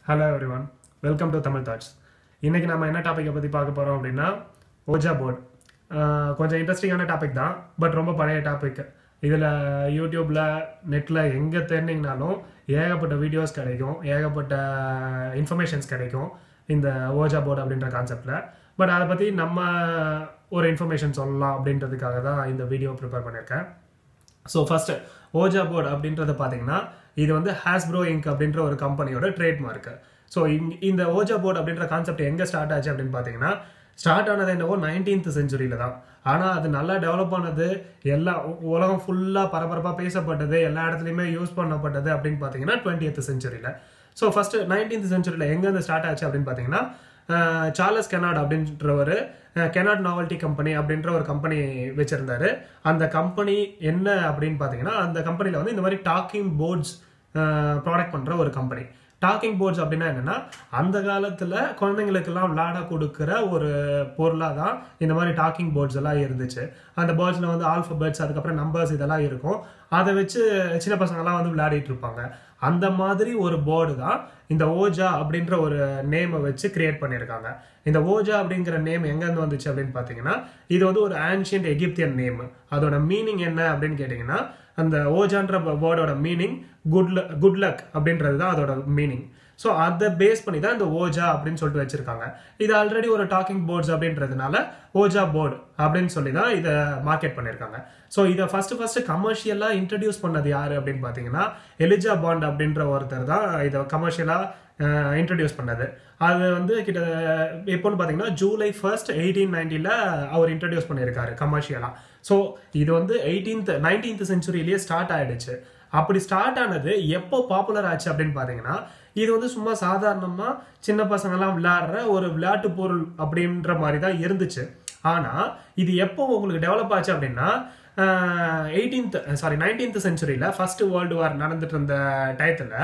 hello everyone welcome to Tamil thoughts இன்னைக்கு நம்ம என்ன டாப்பிக்கை பற்றி பார்க்க போகிறோம் அப்படின்னா ஓஜா போர்டு கொஞ்சம் இன்ட்ரெஸ்டிங்கான டாபிக் தான் பட் ரொம்ப பழைய டாபிக் இதில் யூடியூப்பில் நெட்டில் எங்கே தேர்னிங்கனாலும் ஏகப்பட்ட வீடியோஸ் கிடைக்கும் ஏகப்பட்ட இன்ஃபர்மேஷன்ஸ் கிடைக்கும் இந்த ஓஜா போர்டு அப்படின்ற கான்செப்டில் பட் அதை பற்றி நம்ம ஒரு இன்ஃபர்மேஷன் சொல்லலாம் அப்படின்றதுக்காக தான் இந்த வீடியோ ப்ரிப்பேர் பண்ணியிருக்கேன் ஸோ ஃபர்ஸ்ட் ஓஜா போர்டு அப்படின்றத பார்த்தீங்கன்னா இது வந்து ஹாஸ்ப்ரோ இங்க் அப்படின்ற ஒரு கம்பெனியோட ட்ரேட்மார்க் ஸோ இந்த ஓஜா போர்டு அப்படின்ற கான்செப்ட் எங்கே ஸ்டார்ட் ஆச்சு அப்படின்னு பார்த்தீங்கன்னா ஸ்டார்ட் ஆனது என்னவோ நைன்டீன்த் செஞ்சுரியில தான் ஆனால் அது நல்லா டெவலப் ஆனது எல்லா உ- உலகம் ஃபுல்லாக பரபரப்பாக பேசப்பட்டது எல்லா இடத்துலையுமே யூஸ் பண்ணப்பட்டது அப்படின்னு பார்த்தீங்கன்னா டுவெண்ட்டியத் செஞ்சுரியில் ஸோ ஃபர்ஸ்ட் நைன்டீன்த் செஞ்சுரியில் எங்கேருந்து ஸ்டார்ட் ஆச்சு அப்படின்னு பார்த்தீங்கன்னா அஹ், சார்லஸ் கெனாட் அப்படின்றவர் கெனாட் நாவல்டி கம்பெனி அப்படின்ற ஒரு கம்பெனி வச்சிருந்தாரு அந்த கம்பெனி என்ன அப்படின்னு பார்த்தீங்கன்னா அந்த கம்பெனியில் வந்து இந்த மாதிரி டாக்கிங் போர்ட்ஸ் ப்ராடக்ட் பண்ணுற ஒரு கம்பெனி டாக்கிங் போர்ட்ஸ் அப்படின்னா என்னன்னா அந்த காலத்தில் குழந்தைங்களுக்கெல்லாம் விளையாட கொடுக்குற ஒரு பொருளாக தான் இந்த மாதிரி டாக்கிங் போர்ட்ஸ் எல்லாம் இருந்துச்சு அந்த போர்ட்ஸில் வந்து ஆல்ஃபபெட்ஸ் அதுக்கப்புறம் நம்பர்ஸ் இதெல்லாம் இருக்கும் அதை வச்சு சின்ன பசங்கள்லாம் வந்து விளையாடிட்டு இருப்பாங்க அந்த மாதிரி ஒரு போர்டு தான் இந்த ஓஜா அப்படின்ற ஒரு நேமை வச்சு கிரியேட் பண்ணியிருக்காங்க இந்த ஓஜா அப்படிங்கிற நேம் எங்கேருந்து வந்துச்சு அப்படின்னு பார்த்தீங்கன்னா இது வந்து ஒரு ஆன்ஷியன்ட் எகிப்தியன் நேம் அதோட மீனிங் என்ன அப்படின்னு கேட்டிங்கன்னா அந்த ஓஜான்ற வேர்டோட மீனிங் குட் குட் லக் அப்படின்றது தான் அதோட மீனிங் ஸோ அதை பேஸ் பண்ணி தான் இந்த ஓஜா அப்படின்னு சொல்லிட்டு வச்சிருக்காங்க இது ஆல்ரெடி ஒரு டாக்கிங் போர்ட்ஸ் அப்படின்றதுனால ஓஜா போர்டு அப்படின்னு சொல்லி தான் இதை மார்க்கெட் பண்ணியிருக்காங்க ஸோ இதை ஃபர்ஸ்ட் ஃபர்ஸ்ட் கமர்ஷியலாக இன்ட்ரடியூஸ் பண்ணது யாரு அப்படின்னு பார்த்தீங்கன்னா எலிஜா பாண்ட் அப்படின்ற ஒருத்தர் தான் இதை கமர்ஷியலாக இன்ட்ரடியூஸ் பண்ணது அது வந்து கிட்ட எப்போன்னு பார்த்தீங்கன்னா ஜூலை ஃபர்ஸ்ட் எயிட்டீன் நைன்டியில் அவர் இன்ட்ரடியூஸ் பண்ணியிருக்காரு கமர்ஷியலாக ஸோ இது வந்து எயிட்டீன்த் நைன்டீன்த் செஞ்சுரியிலேயே ஸ்டார்ட் ஆயிடுச்சு அப்படி ஸ்டார்ட் ஆனது எப்போ பாப்புலர் ஆச்சு அப்படின்னு பார்த்தீங்கன்னா இது வந்து சும்மா சாதாரணமாக சின்ன பசங்கெல்லாம் விளையாடுற ஒரு விளையாட்டு பொருள் அப்படின்ற மாதிரி தான் இருந்துச்சு ஆனால் இது எப்போ உங்களுக்கு டெவலப் ஆச்சு அப்படின்னா எயிட்டீன்த் சாரி நைன்டீன்த் செஞ்சுரியில் ஃபர்ஸ்ட் வேர்ல்டு வார் நடந்துட்டு இருந்த டயத்தில்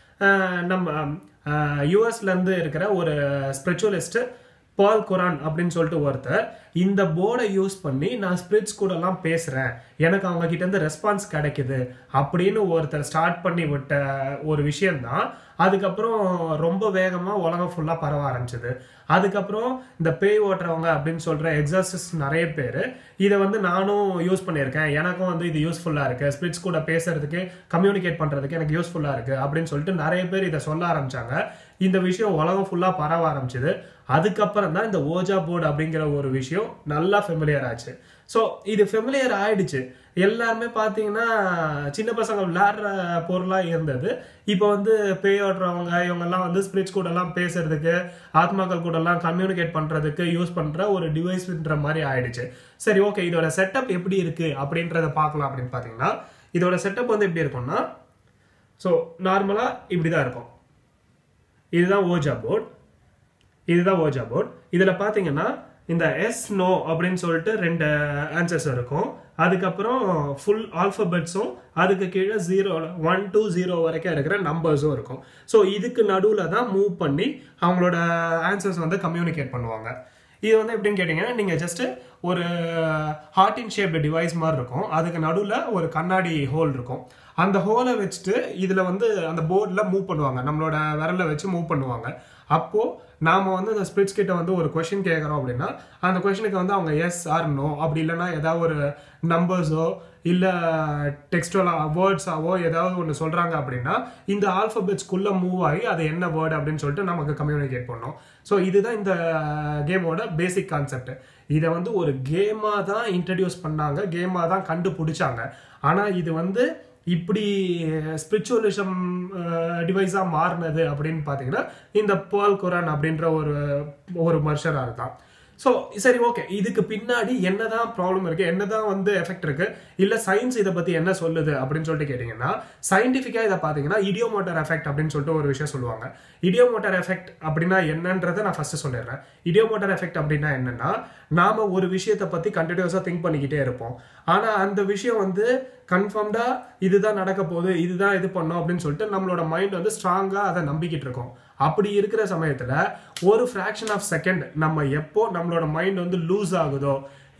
நம்ம யூஎஸ்ல இருந்து இருக்கிற ஒரு ஸ்பிரிச்சுவலிஸ்ட் பால் குரான் அப்படின்னு சொல்லிட்டு ஒருத்தர் இந்த போர்டை யூஸ் பண்ணி நான் ஸ்பிரிட்ஸ் கூட எல்லாம் பேசுறேன் எனக்கு அவங்க கிட்ட இருந்து ரெஸ்பான்ஸ் கிடைக்குது அப்படின்னு ஒருத்தர் ஸ்டார்ட் பண்ணி விட்ட ஒரு விஷயம்தான் அதுக்கப்புறம் ரொம்ப வேகமா உலகம் ஃபுல்லா பரவ ஆரம்பிச்சது அதுக்கப்புறம் இந்த பேய் ஓட்டுறவங்க அப்படின்னு சொல்ற எக்ஸாசிஸ் நிறைய பேர் இதை வந்து நானும் யூஸ் பண்ணியிருக்கேன் எனக்கும் வந்து இது யூஸ்ஃபுல்லா இருக்கு ஸ்பிரிட்ஸ் கூட பேசுறதுக்கு கம்யூனிகேட் பண்றதுக்கு எனக்கு யூஸ்ஃபுல்லா இருக்கு அப்படின்னு சொல்லிட்டு நிறைய பேர் இதை சொல்ல ஆரம்பிச்சாங்க இந்த விஷயம் உலகம் ஃபுல்லா பரவ ஆரம்பிச்சது அதுக்கப்புறம் தான் இந்த ஓஜா போர்டு அப்படிங்கிற ஒரு விஷயம் நல்லா ஃபெமிலியர் ஆச்சு ஸோ இது ஃபெமிலியர் ஆயிடுச்சு எல்லாருமே பார்த்தீங்கன்னா சின்ன பசங்க விளையாடுற பொருளாக இருந்தது இப்போ வந்து பேய் ஓட்டுறவங்க இவங்கெல்லாம் வந்து ஸ்பிரிட்ஸ் கூட எல்லாம் பேசுறதுக்கு ஆத்மாக்கள் கூட எல்லாம் கம்யூனிகேட் பண்றதுக்கு யூஸ் பண்ற ஒரு டிவைஸ்ன்ற மாதிரி ஆயிடுச்சு சரி ஓகே இதோட செட்டப் எப்படி இருக்கு அப்படின்றத பார்க்கலாம் அப்படின்னு பார்த்தீங்கன்னா இதோட செட்டப் வந்து எப்படி இருக்கும்னா ஸோ நார்மலாக இப்படி தான் இருக்கும் இதுதான் ஓஜா போர்ட் இதுதான் ஓஜா போர்ட் இதில் பார்த்தீங்கன்னா இந்த எஸ் நோ அப்படின்னு சொல்லிட்டு ரெண்டு ஆன்சர்ஸ் இருக்கும் அதுக்கப்புறம் ஃபுல் ஆல்ஃபபெட்ஸும் அதுக்கு கீழே ஜீரோ ஒன் to ஜீரோ வரைக்கும் இருக்கிற நம்பர்ஸும் இருக்கும் ஸோ இதுக்கு நடுவில் தான் மூவ் பண்ணி அவங்களோட ஆன்சர்ஸ் வந்து கம்யூனிகேட் பண்ணுவாங்க இது வந்து எப்படின்னு கேட்டிங்கன்னா நீங்கள் ஜஸ்ட் ஒரு ஹார்டின் ஷேப்டு டிவைஸ் மாதிரி இருக்கும் அதுக்கு நடுவில் ஒரு கண்ணாடி ஹோல் இருக்கும் அந்த ஹோலை வச்சுட்டு இதில் வந்து அந்த போர்டில் மூவ் பண்ணுவாங்க நம்மளோட விரலை வச்சு மூவ் பண்ணுவாங்க அப்போது நாம் வந்து அந்த ஸ்பிரிட்ஸ் கிட்ட வந்து ஒரு கொஷின் கேட்குறோம் அப்படின்னா அந்த கொஷினுக்கு வந்து அவங்க எஸ் ஆர் நோ அப்படி இல்லைன்னா ஏதாவது ஒரு நம்பர்ஸோ இல்லை டெக்ஸ்டோலா வேர்ட்ஸாவோ ஏதாவது ஒன்று சொல்கிறாங்க அப்படின்னா இந்த ஆல்ஃபபெட்ஸ்குள்ளே மூவ் ஆகி அது என்ன வேர்டு அப்படின்னு சொல்லிட்டு நமக்கு கம்யூனிகேட் பண்ணோம் ஸோ இதுதான் இந்த கேமோட பேசிக் கான்செப்ட் இதை வந்து ஒரு கேமாக தான் இன்ட்ரடியூஸ் பண்ணாங்க கேமாக தான் கண்டுபிடிச்சாங்க ஆனால் இது வந்து இப்படி ஸ்பிரிச்சுவலிசம் டிவைஸாக மாறினது அப்படின்னு பார்த்தீங்கன்னா இந்த பால் குரான் அப்படின்ற ஒரு ஒரு மனுஷராக இருக்கான் ஸோ சரி ஓகே இதுக்கு பின்னாடி என்னதான் ப்ராப்ளம் இருக்கு என்னதான் வந்து எஃபெக்ட் இருக்கு இல்ல சயின்ஸ் இதை பத்தி என்ன சொல்லுது அப்படின்னு சொல்லிட்டு கேட்டீங்கன்னா சயின்டிஃபிக்கா இதை பாத்தீங்கன்னா இடியோமோட்டர் எஃபெக்ட் அப்படின்னு சொல்லிட்டு ஒரு விஷயம் சொல்லுவாங்க இடியோமோட்டர் எஃபெக்ட் அப்படின்னா என்னன்றதை நான் ஃபர்ஸ்ட் சொல்லிடுறேன் இடியோமோட்டர் எஃபெக்ட் அப்படின்னா என்னன்னா நாம ஒரு விஷயத்தை பத்தி கண்டினியூஸா திங்க் பண்ணிக்கிட்டே இருப்போம் ஆனா அந்த விஷயம் வந்து கன்ஃபார்ம்டா இதுதான் நடக்க போகுது இதுதான் இது பண்ணோம் அப்படின்னு சொல்லிட்டு நம்மளோட மைண்ட் வந்து ஸ்ட்ராங்கா அதை நம்பிக்கிட்டு இருக்கோம் அப்படி இருக்கிற சமயத்துல ஒரு ஃபிராக்ஷன் ஆஃப் செகண்ட் நம்ம எப்போ நம்மளோட மைண்ட் வந்து லூஸ் ஆகுதோ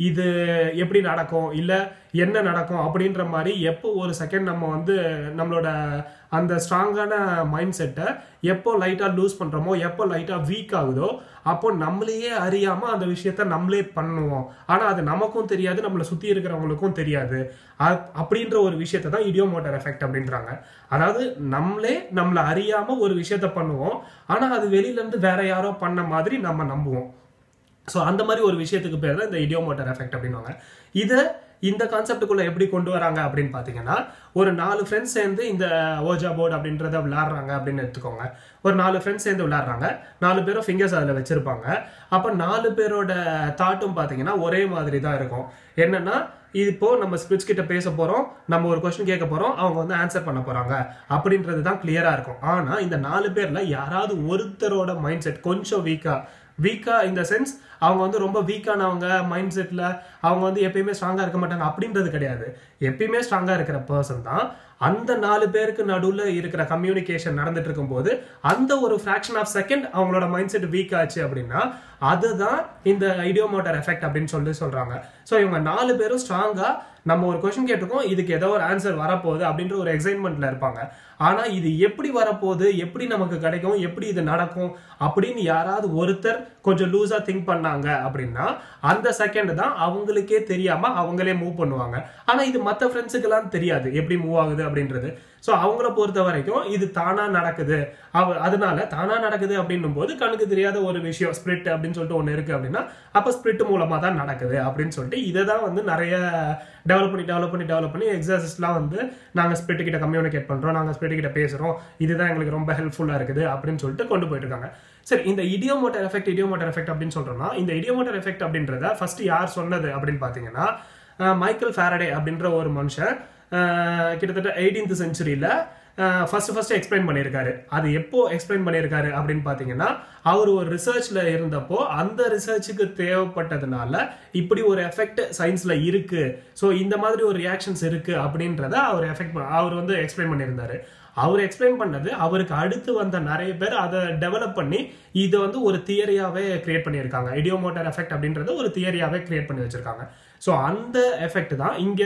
இது எப்படி நடக்கும் இல்லை என்ன நடக்கும் அப்படின்ற மாதிரி எப்போ ஒரு செகண்ட் நம்ம வந்து நம்மளோட அந்த ஸ்ட்ராங்கான மைண்ட் செட்டை எப்போ லைட்டாக லூஸ் பண்ணுறோமோ எப்போ லைட்டாக வீக் ஆகுதோ அப்போ நம்மளையே அறியாமல் அந்த விஷயத்த நம்மளே பண்ணுவோம் ஆனால் அது நமக்கும் தெரியாது நம்மளை சுற்றி இருக்கிறவங்களுக்கும் தெரியாது அ- அப்படின்ற ஒரு விஷயத்தை தான் இடியோமோட்டர் எஃபெக்ட் அப்படின்றாங்க அதாவது நம்மளே நம்மளை அறியாமல் ஒரு விஷயத்த பண்ணுவோம் ஆனால் அது வெளியிலேருந்து வேற யாரோ பண்ண மாதிரி நம்ம நம்புவோம் ஸோ அந்த மாதிரி ஒரு விஷயத்துக்கு பேர் தான் இந்த இடியோமோட்டர் எஃபெக்ட் அப்படின்வாங்க இதை இந்த கான்செப்டுக்குள்ள எப்படி கொண்டு வராங்க அப்படின்னு பார்த்தீங்கன்னா ஒரு நாலு ஃப்ரெண்ட்ஸ் சேர்ந்து இந்த ஓஜா போர்டு அப்படின்றத விளையாடுறாங்க அப்படின்னு எடுத்துக்கோங்க ஒரு நாலு ஃப்ரெண்ட்ஸ் சேர்ந்து விளையாடுறாங்க நாலு பேரும் ஃபிங்கர்ஸ் அதில் வச்சிருப்பாங்க அப்போ நாலு பேரோட தாட்டும் பார்த்தீங்கன்னா ஒரே மாதிரி தான் இருக்கும் என்னன்னா இப்போ நம்ம ஸ்பிரிட்ஸ் கிட்ட பேச போறோம் நம்ம ஒரு கொஸ்டின் கேட்க போறோம் அவங்க வந்து ஆன்சர் பண்ண போறாங்க அப்படின்றது தான் கிளியரா இருக்கும் ஆனா இந்த நாலு பேர்ல யாராவது ஒருத்தரோட மைண்ட் செட் கொஞ்சம் வீக்கா வீக்கா இந்த சென்ஸ் அவங்க வந்து ரொம்ப வீக்கானவங்க மைண்ட் செட்ல அவங்க வந்து எப்பயுமே ஸ்ட்ராங்கா இருக்க மாட்டாங்க அப்படின்றது கிடையாது எப்பயுமே ஸ்ட்ராங்கா இருக்கிற பர்சன் தான் அந்த நாலு பேருக்கு நடுவுல இருக்கிற கம்யூனிகேஷன் நடந்துட்டு இருக்கும்போது அந்த ஒரு ஃபிராக்ஷன் ஆஃப் செகண்ட் அவங்களோட மைண்ட் செட் வீக் ஆச்சு அப்படின்னா அதுதான் இந்த ஐடியோமோட்டர் எஃபெக்ட் அப்படின்னு சொல்லி சொல்றாங்க ஸோ இவங்க நாலு பேரும் ஸ்ட்ராங்கா நம்ம ஒரு கொஸ்டின் கேட்டிருக்கோம் இதுக்கு ஏதோ ஒரு ஆன்சர் வரப்போகுது அப்படின்ற ஒரு எக்ஸைட்மெண்ட்ல இருப்பாங்க ஆனா இது எப்படி வரப்போகுது எப்படி நமக்கு கிடைக்கும் எப்படி இது நடக்கும் அப்படின்னு யாராவது ஒருத்தர் கொஞ்சம் லூஸா திங்க் பண்ணாங்க அப்படின்னா அந்த செகண்ட் தான் அவங்களுக்கே தெரியாம அவங்களே மூவ் பண்ணுவாங்க ஆனா இது மற்ற ஃப்ரெண்ட்ஸுக்கெல்லாம் தெரியாது எப்படி மூவ் ஆகுது அப்படின்றது ஸோ அவங்கள பொறுத்த வரைக்கும் இது தானா நடக்குது அவ அதனால தானா நடக்குது அப்படின்னும் போது கண்ணுக்கு தெரியாத ஒரு விஷயம் ஸ்பிரிட் அப்படின்னு சொல்லிட்டு ஒன்று இருக்கு அப்படின்னா அப்போ ஸ்பிரிட் மூலமா தான் நடக்குது அப்படின்னு சொல்லிட்டு இதை தான் வந்து நிறைய டெவலப் பண்ணி டெவலப் பண்ணி டெவலப் பண்ணி எக்ஸாசிஸ்ட்லாம் வந்து நாங்கள் ஸ்பிரிட் கிட்ட கம்யூனிகேட் பண்றோம் நாங்கள் ஸ்பிரிட் கிட்ட பேசுறோம் இதுதான் எங்களுக்கு ரொம்ப ஹெல்ப்ஃபுல்லா இருக்குது அப்படின்னு சொல்லிட்டு கொண்டு போயிட்டு இருக்காங்க சரி இந்த இடியோமோட்டர் எஃபெக்ட் இடியோமோட்டர் எஃபெக்ட் அப்படின்னு சொல்றோம்னா இந்த இடியோமோட்டர் எஃபெக்ட் அப்படின்றத ஃபர்ஸ்ட் யார் சொன்னது அப்படின்னு பார்த்தீங்கன்னா அஹ், மைக்கேல் ஃபேரடே அப்படின்ற ஒரு மனுஷன் அஹ், கிட்டத்தட்ட எயிட்டீன்த் செஞ்சுரியில் ஃபர்ஸ்ட் ஃபர்ஸ்ட் எக்ஸ்பிளைன் பண்ணியிருக்காரு அது எப்போ எக்ஸ்பிளைன் பண்ணியிருக்காரு அப்படின்னு பார்த்தீங்கன்னா அவர் ஒரு ரிசர்ச்ல இருந்தப்போ அந்த ரிசர்ச்சுக்கு தேவைப்பட்டதுனால இப்படி ஒரு எஃபெக்ட் சயின்ஸ்ல இருக்கு ஸோ இந்த மாதிரி ஒரு ரியாக்ஷன்ஸ் இருக்கு அப்படின்றத அவர் எஃபெக்ட் அவர் வந்து எக்ஸ்பிளைன் பண்ணியிருந்தாரு அவர் எக்ஸ்பிளைன் பண்ணது அவருக்கு அடுத்து வந்த நிறைய பேர் அதை டெவலப் பண்ணி இதை வந்து ஒரு தியரியாவே கிரியேட் பண்ணியிருக்காங்க இடியோமோட்டர் எஃபெக்ட் அப்படின்றத ஒரு தியரியாவே கிரியேட் பண்ணி வச்சிருக்காங்க ஸோ அந்த எஃபெக்ட் தான் இங்க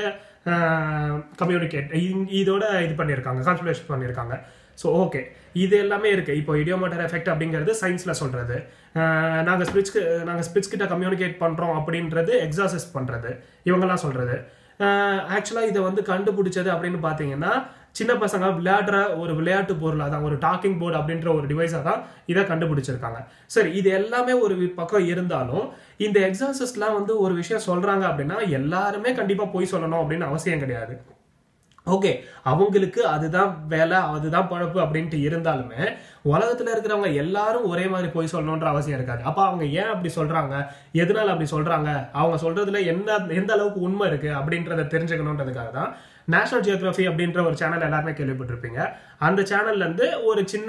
கம்யூனிகேட் இதோட இது பண்ணியிருக்காங்க கால்குலேஷன் பண்ணியிருக்காங்க ஸோ ஓகே இது எல்லாமே இருக்கு இப்போ இடியோமோட்டர் எஃபெக்ட் அப்படிங்கிறது சயின்ஸ்ல சொல்றது அஹ் நாங்க ஸ்பிரிட்ஸ்க்கு நாங்க ஸ்பிரிட்ஸ் கிட்ட கம்யூனிகேட் பண்றோம் அப்படின்றது எக்ஸாசஸ் பண்றது இவங்கெல்லாம் சொல்றது ஆக்சுவலாக இதை வந்து கண்டுபிடிச்சது அப்படின்னு பார்த்தீங்கன்னா சின்ன பசங்க விளையாடுற ஒரு விளையாட்டு பொருளாக தான் ஒரு டாக்கிங் போர்டு அப்படின்ற ஒரு டிவைஸாக தான் இதை கண்டுபிடிச்சிருக்காங்க சரி இது எல்லாமே ஒரு பக்கம் இருந்தாலும் இந்த எக்ஸாசஸ்லாம் வந்து ஒரு விஷயம் சொல்றாங்க அப்படின்னா எல்லாருமே கண்டிப்பாக போய் சொல்லணும் அப்படின்னு அவசியம் கிடையாது ஓகே அவங்களுக்கு அதுதான் வேலை அதுதான் பழப்பு அப்படின்ட்டு இருந்தாலுமே உலகத்துல இருக்கிறவங்க எல்லாரும் ஒரே மாதிரி போய் சொல்லணுன்ற அவசியம் இருக்காது அப்ப அவங்க ஏன் அப்படி சொல்றாங்க எதனால அப்படி சொல்றாங்க அவங்க சொல்றதுல என்ன எந்த அளவுக்கு உண்மை இருக்கு அப்படின்றத தெரிஞ்சுக்கணுன்றதுக்காக தான் நேஷனல் ஜியோகிராஃபி அப்படின்ற ஒரு சேனல் எல்லாருமே கேள்விப்பட்டிருப்பீங்க அந்த சேனல்ல இருந்து ஒரு சின்ன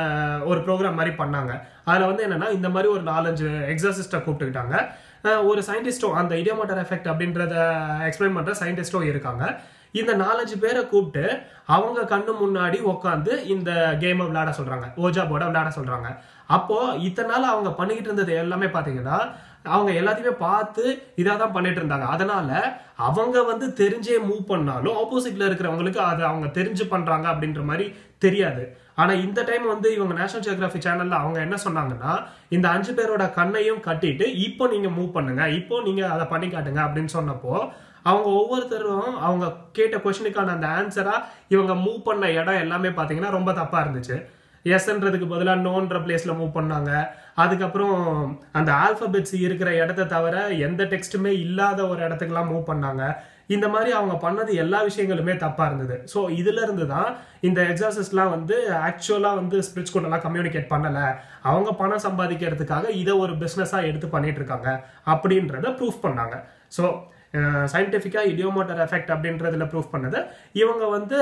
ஒரு ப்ரோக்ராம் மாதிரி பண்ணாங்க அதுல வந்து என்னன்னா இந்த மாதிரி ஒரு நாலஞ்சு எக்ஸாசிஸ்டை கூப்பிட்டுக்கிட்டாங்க அஹ் ஒரு சயின்டிஸ்டும் அந்த இடியோமோட்டர் எஃபெக்ட் அப்படின்றத எக்ஸ்பிளைன் பண்ற சயின்டிஸ்டும் இருக்காங்க இந்த நாலஞ்சு பேரை கூப்பிட்டு அவங்க கண்ணு முன்னாடி உட்காந்து இந்த கேமை விளையாட சொல்றாங்க ஓஜா போர்டை விளையாட சொல்றாங்க அப்போ இத்தனை நாள் அவங்க பண்ணிக்கிட்டு இருந்தது எல்லாமே பாத்தீங்கன்னா அவங்க எல்லாத்தையுமே பார்த்து இதாக தான் பண்ணிட்டு இருந்தாங்க அதனால அவங்க வந்து தெரிஞ்சே மூவ் பண்ணாலும் ஆப்போசிட்ல இருக்கிறவங்களுக்கு அது அவங்க தெரிஞ்சு பண்றாங்க அப்படின்ற மாதிரி தெரியாது ஆனா இந்த டைம் வந்து இவங்க நேஷனல் ஜியோகிராஃபி சேனல்ல அவங்க என்ன சொன்னாங்கன்னா இந்த அஞ்சு பேரோட கண்ணையும் கட்டிட்டு இப்போ நீங்க மூவ் பண்ணுங்க இப்போ நீங்க அதை பண்ணி காட்டுங்க அப்படின்னு சொன்னப்போ அவங்க ஒவ்வொருத்தரும் அவங்க கேட்ட கொஸ்டினுக்கான அந்த ஆன்சரா இவங்க மூவ் பண்ண இடம் எல்லாமே பாத்தீங்கன்னா ரொம்ப தப்பா இருந்துச்சு எஸ்ன்றதுக்கு பதிலாக நோன்ற பிளேஸ்ல மூவ் பண்ணாங்க அதுக்கப்புறம் அந்த ஆல்பபெட்ஸ் இருக்கிற இடத்த தவிர எந்த டெக்ஸ்ட்டுமே இல்லாத ஒரு இடத்துக்குலாம் மூவ் பண்ணாங்க இந்த மாதிரி அவங்க பண்ணது எல்லா விஷயங்களுமே தப்பா இருந்தது ஸோ இதுல இருந்து தான் இந்த எக்ஸாசஸ்லாம் வந்து ஆக்சுவலா வந்து ஸ்பிரிட்ஸ் கூடலாம் கம்யூனிகேட் பண்ணல அவங்க பணம் சம்பாதிக்கிறதுக்காக இதை ஒரு பிஸ்னஸா எடுத்து பண்ணிட்டு இருக்காங்க அப்படின்றத ப்ரூஃப் பண்ணாங்க ஸோ சயின்டிஃபிக்கா இடியோமோட்டர் எஃபெக்ட் அப்படின்றதுல ப்ரூஃப் பண்ணது இவங்க வந்து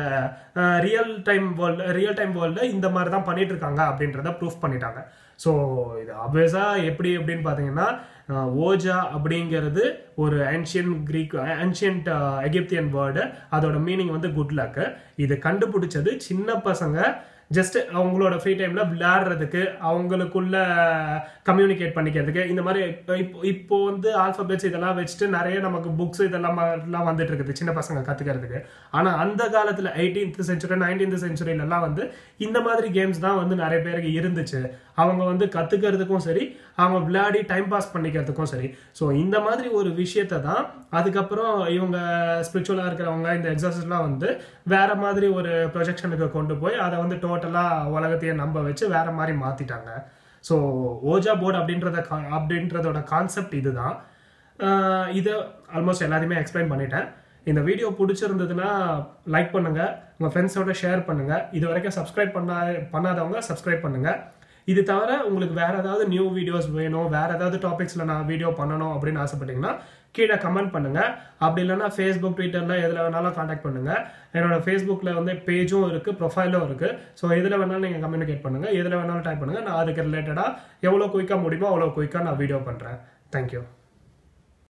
real time world real time world இந்த மாதிரி தான் பண்ணிட்டு இருக்காங்க அப்படின்றத ப்ரூஃப் பண்ணிட்டாங்க ஸோ இது ஆப்வியஸா எப்படி அப்படின்னு பார்த்தீங்கன்னா ஓஜா அப்படிங்கிறது ஒரு ancient Greek ancient Egyptian word அதோட மீனிங் வந்து குட் லக் இது கண்டுபிடிச்சது சின்ன பசங்க ஜஸ்ட் அவங்களோட ஃப்ரீ டைமில் விளையாடுறதுக்கு அவங்களுக்குள்ள கம்யூனிகேட் பண்ணிக்கிறதுக்கு இந்த மாதிரி இப்போ இப்போ வந்து ஆல்ஃபபெட்ஸ் இதெல்லாம் வச்சுட்டு நிறைய நமக்கு புக்ஸ் இதெல்லாம் எல்லாம் வந்துட்டு இருக்குது சின்ன பசங்க கற்றுக்கிறதுக்கு ஆனால் அந்த காலத்தில் எயிட்டீன்த் செஞ்சுரி நைன்டீன்த் செஞ்சுரியிலலாம் வந்து இந்த மாதிரி கேம்ஸ் தான் வந்து நிறைய பேருக்கு இருந்துச்சு அவங்க வந்து கற்றுக்கிறதுக்கும் சரி அவங்க விளையாடி டைம் பாஸ் பண்ணிக்கிறதுக்கும் சரி ஸோ இந்த மாதிரி ஒரு விஷயத்தை தான் அதுக்கப்புறம் இவங்க ஸ்பிரிச்சுவலாக இருக்கிறவங்க இந்த எக்ஸசைஸ்லாம் வந்து வேற மாதிரி ஒரு ப்ரொஜெக்ஷனுக்கு கொண்டு போய் அதை வந்து டோட்டலாக உலகத்தையே நம்ப வச்சு வேற மாதிரி மாற்றிட்டாங்க ஸோ ஓஜா போர்டு அப்படின்றத கா- அப்படின்றதோட கான்செப்ட் இதுதான் ஆஹ் இதை ஆல்மோஸ்ட் எல்லாத்தையுமே எக்ஸ்பிளைன் பண்ணிட்டேன் இந்த வீடியோ பிடிச்சிருந்ததுன்னா லைக் பண்ணுங்க உங்க ஃப்ரெண்ட்ஸோட ஷேர் பண்ணுங்க இது வரைக்கும் சப்ஸ்கிரைப் பண்ணா பண்ணாதவங்க சப்ஸ்கிரைப் பண்ணுங்க இது தவிர உங்களுக்கு வேற ஏதாவது நியூ வீடியோஸ் வேணும் வேற ஏதாவது டாபிக்ஸ்ல நான் வீடியோ பண்ணணும் அப்படின்னு ஆசைப்பட்டீங்கன்னா கீழே கமெண்ட் பண்ணுங்க அப்படி இல்லைன்னா ஃபேஸ்புக் ட்விட்டர்ல எதுல வேணாலும் காண்டாக்ட் பண்ணுங்க என்னோட ஃபேஸ்புக்ல வந்து பேஜும் இருக்கு ப்ரொஃபைலும் இருக்கு ஸோ எதுல வேணாலும் நீங்க கம்யூனிகேட் பண்ணுங்க எதுல வேணாலும் டைப் பண்ணுங்க நான் அதுக்கு ரிலேட்டடா எவ்வளோ குயிக்கா முடியுமோ அவ்வளோ குயிக்கா நான் வீடியோ பண்றேன் தேங்க்யூ